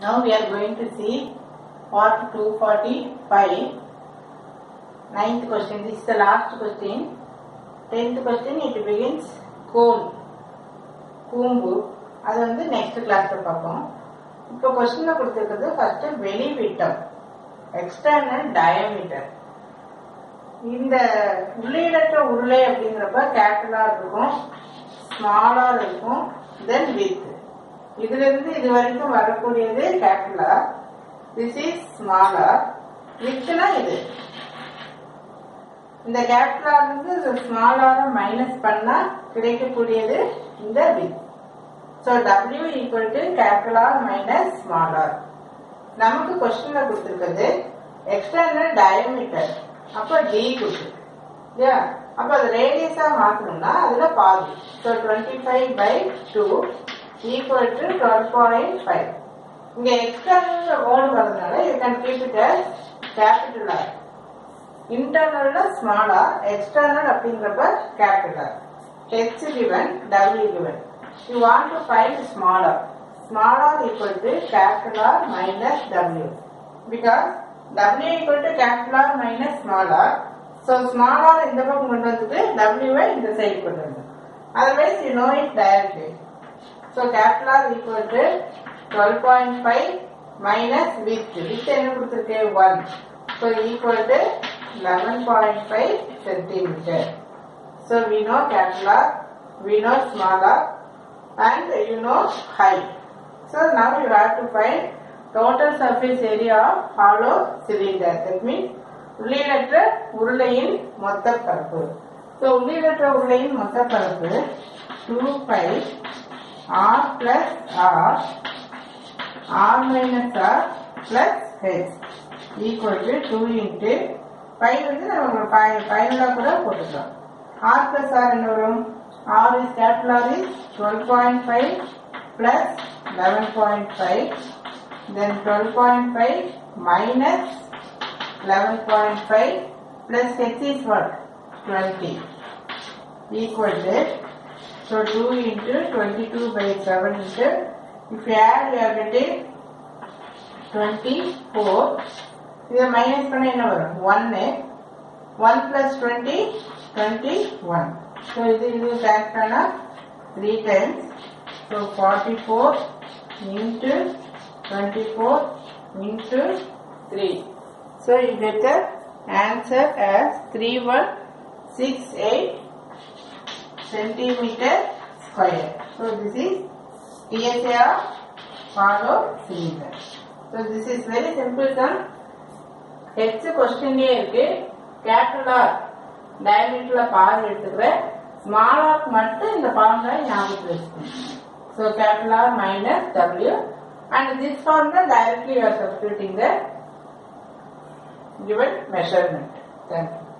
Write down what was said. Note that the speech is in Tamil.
Now we are going to see part 245. Ninth question. This is the last question. Tenth question. It begins cone. கூம்பு அது வந்து நெக்ஸ்ட் கிளாஸ்ல பார்ப்போம் இப்போ கொஸ்டின்ல கொடுத்துருக்கிறது ஃபர்ஸ்ட் வெளி விட்டம் எக்ஸ்டர்னல் டயமீட்டர் இந்த உள்ளீடற்ற உருளை அப்படிங்கிறப்ப கேபிட்டலா இருக்கும் ஸ்மாலா இருக்கும் தென் வித் இதுல இருந்து இது வரைக்கும் வரக்கூடியது கேபிட்டலா திஸ் இஸ் ஸ்மாலா வித்னா இது இந்த கேபிட்டலா இருந்து ஸ்மாலார மைனஸ் பண்ணா கிடைக்கக்கூடியது இந்த with so W equal to capital R minus small R நமக்கு கொஸ்டின்ல கொடுத்துருக்கிறது எக்ஸ்டர்னல் டயமீட்டர் அப்போ டி கொடுத்துருக்கு இல்லையா அப்போ அது ரேடியஸா மாத்தணும்னா அதுல பாதி so twenty five by two equal to twelve point five இங்க எக்ஸ்டர்னல் வேர்டு வரதுனால you can keep it capital R இன்டர்னல்ல ஸ்மாலா எக்ஸ்டர்னல் அப்படிங்கிறப்ப capital H given W given you want to find smaller smaller equal to capital R minus W because W equal to capital R minus small r so small r இந்த பக்கம் கொண்டு வந்துட்டு W வை இந்த சைடு கொண்டு வந்து otherwise you know it directly so capital R equal to 12.5 minus width width என்ன கொடுத்திருக்கு 1 so equal to 11.5 centimeter so we know capital R, we know small r, and you know height. So now you have to find total surface area of hollow cylinder. That means உள்ளீடற்ற உருளையின் மொத்த பரப்பு ஸோ உள்ளீடற்ற உருளையின் மொத்த பரப்பு two pi R plus R R minus R plus H equal to two into pi வந்து நம்ம பயனுள்ள கூட போட்டுக்கலாம் R plus R என்ன வரும் R is capital R is 12.5 plus 11.5 then 12.5 minus 11.5 plus H is what 20 equal to so 2 into 22 by 7 into if you add you are getting 24 இதை மைனஸ் பண்ண என்ன வரும் 1 1 plus 20 21 so இது இது back பண்ணா 3 times so 44 into 24 into 3 so you get the answer as 3168 centimeter square so this is PSA of hollow cylinder so this is very simple sum H கொஸ்டின்லயே இருக்கு கேபிட்டல் ஆர் டயமீட்டர்ல பாதி எடுத்துக்கிறேன் ஸ்மால் ஆர்க் மட்டும் இந்த ஃபார்முலா ஞாபகத்தில் வச்சுக்கணும் so capital R minus W and this formula directly you are substituting the given measurement. Thank you.